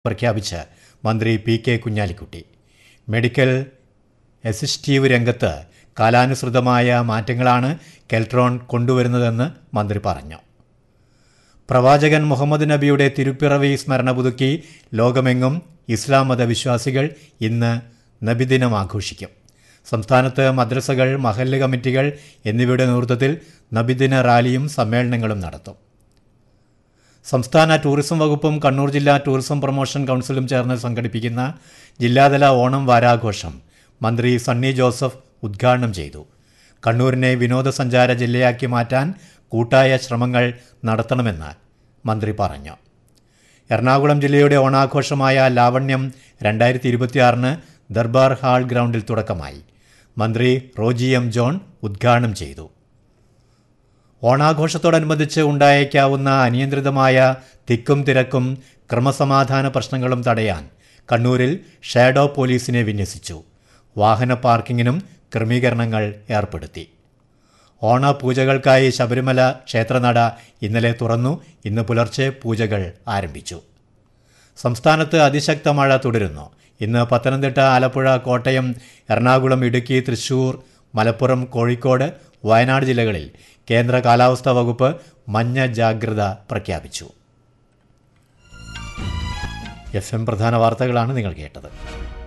പ്രഖ്യാപിച്ച് മന്ത്രി P K Kunhalikutty medical assistive രംഗത്ത് കാലാനുസൃതമായ മാറ്റങ്ങളാണ് കെൽട്രോൺ കൊണ്ടുവരുന്നതെന്ന് മന്ത്രി പറഞ്ഞു പ്രവാചകൻ മുഹമ്മദ് നബിയുടെ തിരുപ്പിറവി സ്മരണ പുതുക്കി ലോകമെങ്ങും ഇസ്ലാം മതവിശ്വാസികൾ ഇന്ന് നബിദിനം ആഘോഷിക്കും സംസ്ഥാനത്ത് മദ്രസകൾ മഹല്ല് കമ്മിറ്റികൾ എന്നിവയുടെ നേതൃത്വത്തിൽ നബിദിന റാലിയും സമ്മേളനങ്ങളും നടത്തും സംസ്ഥാന ടൂറിസം വകുപ്പും കണ്ണൂർ ജില്ലാ ടൂറിസം പ്രൊമോഷൻ കൗൺസിലും ചേർന്ന് സംഘടിപ്പിക്കുന്ന ജില്ലാതല ഓണം വാരാഘോഷം മന്ത്രി സണ്ണി ജോസഫ് ഉദ്ഘാടനം ചെയ്തു കണ്ണൂരിനെ വിനോദസഞ്ചാര ജില്ലയാക്കി മാറ്റാൻ കൂട്ടായ ശ്രമങ്ങൾ നടത്തണമെന്ന് മന്ത്രി പറഞ്ഞു എറണാകുളം ജില്ലയുടെ ഓണാഘോഷമായ ലാവണ്യം രണ്ടായിരത്തി ഇരുപത്തിയാറിന് ദർബാർ ഹാൾ ഗ്രൗണ്ടിൽ തുടക്കമായി മന്ത്രി റോജി എം ജോൺ ഉദ്ഘാടനം ചെയ്തു ഓണാഘോഷത്തോടനുബന്ധിച്ച് ഉണ്ടായേക്കാവുന്ന അനിയന്ത്രിതമായ തിക്കും തിരക്കും ക്രമസമാധാന പ്രശ്നങ്ങളും തടയാൻ കണ്ണൂരിൽ ഷാഡോ പോലീസിനെ വിന്യസിച്ചു വാഹന പാർക്കിങ്ങിനും ക്രമീകരണങ്ങൾ ഏർപ്പെടുത്തി ഓണപൂജകൾക്കായി ശബരിമല ക്ഷേത്രനട ഇന്നലെ തുറന്നു ഇന്ന് പുലർച്ചെ പൂജകൾ ആരംഭിച്ചു സംസ്ഥാനത്ത് അതിശക്ത മഴ തുടരുന്നു ഇന്ന് പത്തനംതിട്ട ആലപ്പുഴ കോട്ടയം എറണാകുളം ഇടുക്കി തൃശൂർ മലപ്പുറം കോഴിക്കോട് വയനാട് ജില്ലകളിൽ കേന്ദ്ര കാലാവസ്ഥാ വകുപ്പ് മഞ്ഞ ജാഗ്രത പ്രഖ്യാപിച്ചു എഫ് എം പ്രധാന വാർത്തകളാണ് നിങ്ങൾ കേട്ടത്